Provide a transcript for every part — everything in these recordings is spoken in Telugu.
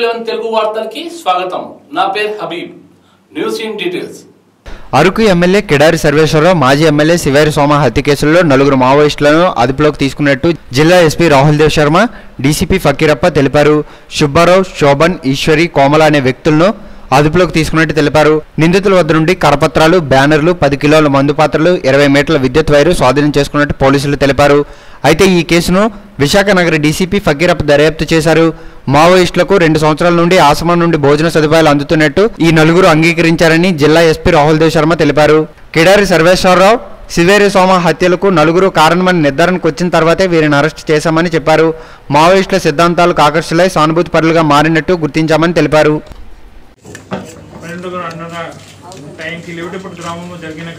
లెవెన్ తెలుగు వార్తలకి స్వాగతం నా పేరు Habib news in details Araku MLA Kidari Sarveswararao మాజీ ఎమ్మెల్యే శివారి సోమ హత్య కేసులో నలుగురు మావోయిస్టులను అదుపులోకి తీసుకున్నట్టు జిల్లా ఎస్పీ రాహుల్ దేవ్ శర్మ డీసీపీ ఫకీరప్ప తెలిపారు సుబ్బారావు శోభన్ ఈశ్వరి కోమల అనే వ్యక్తులను అదుపులోకి తీసుకున్నట్టు తెలిపారు నిందితుల వద్ద నుండి కరపత్రాలు బ్యానర్లు పది కిలోల మందు పాత్రలు ఇరవై మీటర్ల విద్యుత్ వైరు స్వాధీనం చేసుకున్నట్టు పోలీసులు తెలిపారు అయితే ఈ కేసును విశాఖ నగర డీసీపీ ఫకీరప్ప దర్యాప్తు చేశారు మావోయిస్టులకు రెండు సంవత్సరాల నుండి ఆశ్రమం నుండి భోజన సదుపాయాలు అందుతున్నట్టు ఈ నలుగురు అంగీకరించారని జిల్లా ఎస్పీ రాహుల్ దేవ్ శర్మ తెలిపారు కిడారి సర్వేశ్వరరావు శివేరి సోమ హత్యలకు నలుగురు కారణమని నిర్ధారణకు వచ్చిన తర్వాతే వీరిని అరెస్ట్ చేశామని చెప్పారు మావోయిస్టుల సిద్ధాంతాలకు ఆకర్షితులై సానుభూతి పరులుగా మారినట్టు గుర్తించామని తెలిపారు పన్నెండున్నర అన్నర టైంకి లేవటప్పుడు గ్రామంలో జరిగిన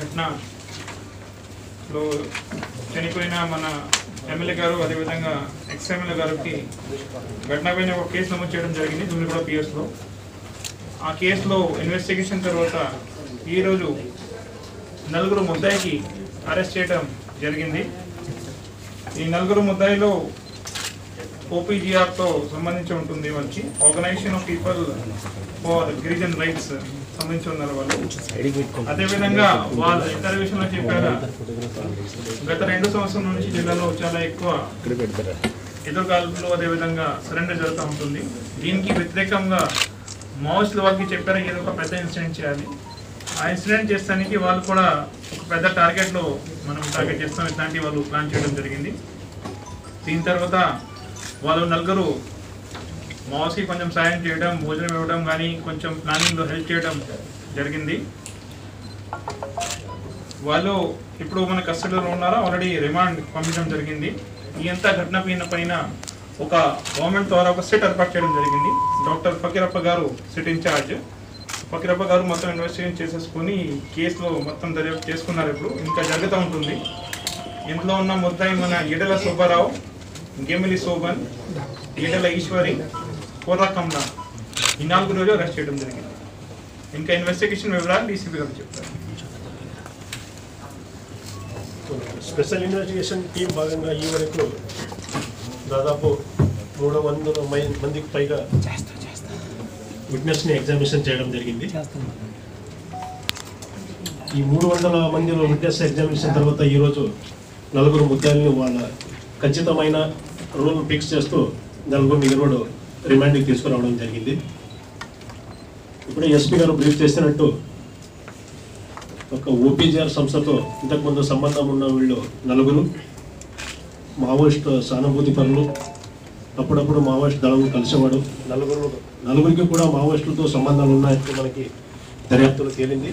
ఘటనలో చనిపోయిన మన ఎమ్మెల్యే గారు అదేవిధంగా ఎక్స్ ఎమ్మెల్యే గారికి ఘటన పైన ఒక కేసు నమోదు చేయడం జరిగింది దుమ్మిగూడ పిఎస్లో ఆ కేసులో ఇన్వెస్టిగేషన్ తర్వాత ఈరోజు నలుగురు ముద్దాయికి అరెస్ట్ చేయడం జరిగింది ఈ నలుగురు ముద్దాయిలో OPGR తో సంబంధించి ఉంటుంది వచ్చి organisation of people for Girijan rights సంబంధించి ఉన్నారు వాళ్ళు అదేవిధంగా వాళ్ళ ఇతర విషయంలో చెప్పారు గత రెండు సంవత్సరం నుంచి జిల్లాలో చాలా ఎక్కువ ఎదురుగాల్పులు అదేవిధంగా సరెండర్ జరుగుతూ ఉంటుంది దీనికి వ్యతిరేకంగా మావోయిస్టులు వాళ్ళకి చెప్పారు ఏదో ఒక పెద్ద ఇన్సిడెంట్ చేయాలి ఆ ఇన్సిడెంట్ చేస్తానికి వాళ్ళు కూడా ఒక పెద్ద టార్గెట్లో మనం టార్గెట్ చేస్తాం ఇట్లాంటి వాళ్ళు ప్లాన్ చేయడం జరిగింది దీని తర్వాత వాళ్ళు నలుగురు మాస్కి కొంచెం సాయం చేయడం భోజనం ఇవ్వడం కానీ కొంచెం ప్లానింగ్లో హెల్ప్ చేయడం జరిగింది వాళ్ళు ఇప్పుడు మన కస్టడీలో ఉన్నారా ఆల్రెడీ రిమాండ్ పంపించడం జరిగింది ఈ అంత ఘటన పైన పైన ఒక గవర్నమెంట్ ద్వారా ఒక సిట్ ఏర్పాటు చేయడం జరిగింది డాక్టర్ ఫకీరప్ప గారు సిట్ ఇన్ఛార్జ్ ఫకీరప్ప గారు మొత్తం ఇన్వెస్టిగేషన్ చేసేసుకొని కేసులో మొత్తం దర్యాప్తు చేసుకున్నారు ఇప్పుడు ఇంకా జరుగుతూ ఉంటుంది ఇందులో ఉన్న ముద్దాయి మన ఈడల సుబ్బారావు గేమిలి శోభన్ ఈడల ఈశ్వరి కోర్రా కమల ఈ నాలుగు రోజులు అరెస్ట్ చేయడం జరిగింది ఇంకా ఇన్వెస్టిగేషన్ వివరాలు డీసీపీ గారు చెప్తారు స్పెషల్ ఇన్వెస్టిగేషన్ టీం భాగంగా ఈ వరకు దాదాపు మూడు వందల మై- మందికి పైగా విట్నెస్ని ఎగ్జామినేషన్ చేయడం జరిగింది ఈ మూడు వందల మందిలో విట్నెస్ ఎగ్జామినేషన్ తర్వాత ఈరోజు నలుగురు ముద్దాయిల్ని వాళ్ళ ఖచ్చితమైన రూల్ ఫిక్స్ చేస్తూ నలుగురు నిగరోడు రిమాండ్కి తీసుకురావడం జరిగింది ఇప్పుడు ఎస్పీ గారు బ్రీఫ్ చేసినట్టు ఒక ఓపీజీఆర్ సంస్థతో ఇంతకుముందు సంబంధం ఉన్న వీళ్ళు నలుగురు మావోయిస్ట్ సానుభూతి పనులు అప్పుడప్పుడు మావోయిస్ట్ దళం కలిసేవాడు నలుగురు నలుగురికి కూడా మావోయిస్టులతో సంబంధాలు ఉన్నాయని మనకి దర్యాప్తులో తేలింది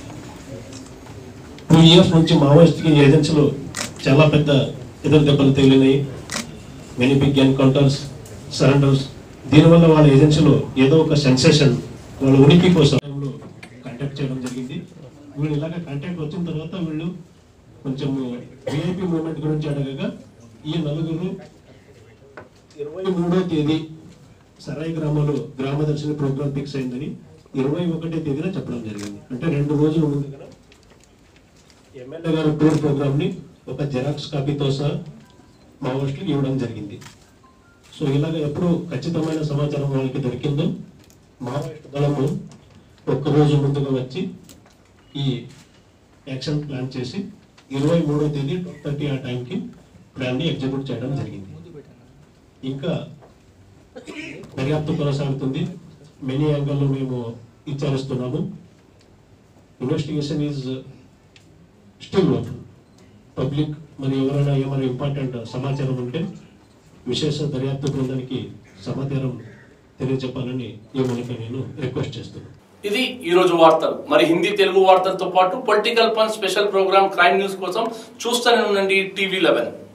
టూ ఇయర్స్ నుంచి మావోయిస్ట్కి ఏజెన్సీలు చాలా పెద్ద ఎదురు దెబ్బలు తగిలినాయి మెనీ బిగ్ ఎన్కౌంటర్స్ సరెండర్స్ దీనివల్ల వాళ్ళ ఏజెన్సీలో ఏదో ఒక సెన్సేషన్ వాళ్ళ ఉనికి కోసం కాంటాక్ట్ చేయడం జరిగింది వీళ్ళు ఇలాగ కాంటాక్ట్ వచ్చిన తర్వాత వీళ్ళు కొంచెం విఐపి మూమెంట్ గురించి అడగగా ఈ నలుగురు ఇరవై మూడో తేదీ సరాయి గ్రామంలో గ్రామదర్శిని ప్రోగ్రామ్ ఫిక్స్ అయిందని ఇరవై ఒకటో తేదీన చెప్పడం జరిగింది అంటే రెండు రోజుల ముందుగా ఎమ్మెల్యే గారు టూర్ ప్రోగ్రామ్ ని ఒక జెరాక్స్ కాపీతో సహా మావోయిస్టులకు ఇవ్వడం జరిగింది సో ఇలాగ ఎప్పుడు ఖచ్చితమైన సమాచారం వాళ్ళకి దొరికిందో మావోయిస్ట్ దళము ఒక్కరోజు ముందుగా వచ్చి ఈ యాక్షన్ ప్లాన్ చేసి ఇరవై మూడో తేదీ ట్వెల్వ్ థర్టీ ఆ టైంకి ప్లాన్ని ఎగ్జిక్యూట్ చేయడం జరిగింది ఇంకా దర్యాప్తు కొనసాగుతుంది మెనీ యాంగిల్లో మేము విచారిస్తున్నాము investigation is still open public మరి ఎవరైనా ఏమైనా ఇంపార్టెంట్ సమాచారం ఉంటే విశేష దర్యాప్తు బృందానికి సమాచారం తెలియజెప్పాలని ఏమనక నేను రిక్వెస్ట్ చేస్తున్నాను ఇది ఈ రోజు వార్తలు మరి హిందీ తెలుగు వార్తలతో పాటు పొలిటికల్ పన్ స్పెషల్ ప్రోగ్రామ్ క్రైమ్ న్యూస్ కోసం చూస్తూనే ఉండండి టీవీ లెవెన్